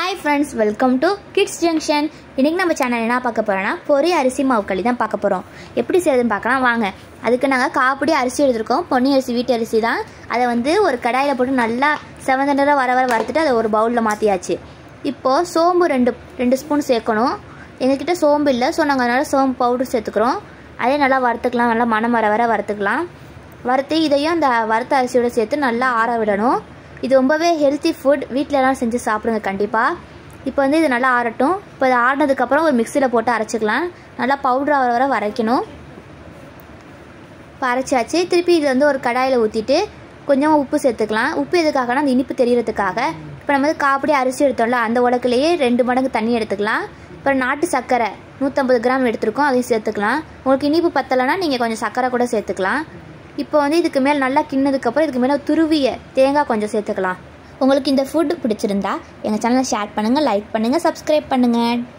hi friends welcome to kids junction இன்றைக்கி நம்ம channel என்ன பார்க்க போகிறோன்னா பொரி அரிசி மாவு களி தான் பார்க்க போகிறோம் எப்படி செய்யறதுன்னு பார்க்கலாம் வாங்க அதுக்கு நாங்கள் காப்பிடி அரிசி எடுத்திருக்கோம் பொன்னி அரிசி வீட்டு அரிசி தான் அதை வந்து ஒரு கடாயில் போட்டு நல்லா செவந்தண்டராக வர வர வறுத்துட்டு அதை ஒரு பவுலில் மாற்றியாச்சு இப்போது சோம்பு ரெண்டு ரெண்டு ஸ்பூன் சேர்க்கணும் எங்ககிட்ட சோம்பு இல்லை ஸோ நாங்கள் அதனால் சோம்பு பவுடர் சேர்த்துக்கிறோம் அதே நல்லா வறுத்துக்கலாம் நல்லா மனம் வர வர வறுத்துக்கலாம் வறுத்து இதையும் அந்த வறுத்த அரிசியோட சேர்த்து நல்லா ஆற விடணும் இது ரொம்பவே ஹெல்த்தி ஃபுட் வீட்டிலலாம் செஞ்சு சாப்பிடுங்க கண்டிப்பாக இப்போ வந்து இது நல்லா ஆறட்டும் இப்போ இது ஆறினதுக்கப்புறம் ஒரு மிக்சியில் போட்டு அரைச்சிக்கலாம் நல்லா பவுடர் ஆகிற வர வரைக்கணும் இப்போ அரைச்சாச்சு திருப்பி இது வந்து ஒரு கடாயில் ஊற்றிட்டு கொஞ்சம் உப்பு சேர்த்துக்கலாம் உப்பு எதுக்காகனா அந்த இனிப்பு தெரியறதுக்காக இப்போ நம்ம வந்து காப்பிடி அரிசி எடுத்தோம்ல அந்த உலக்குலேயே ரெண்டு மடங்கு தண்ணி எடுத்துக்கலாம் அப்புறம் நாட்டு சர்க்கரை நூற்றம்பது கிராம் எடுத்துருக்கோம் அதையும் சேர்த்துக்கலாம் உங்களுக்கு இனிப்பு பத்தலைன்னா நீங்கள் கொஞ்சம் சர்க்கரை கூட சேர்த்துக்கலாம் இப்போ வந்து இதுக்கு மேலே நல்லா கிண்ணதுக்கப்புறம் இதுக்கு மேலே துருவிய தேங்காய் கொஞ்சம் சேர்த்துக்கலாம் உங்களுக்கு இந்த ஃபுட் பிடிச்சிருந்தா எங்கள் சேனலை ஷேர் பண்ணுங்கள் லைக் பண்ணுங்கள் சப்ஸ்கிரைப் பண்ணுங்கள்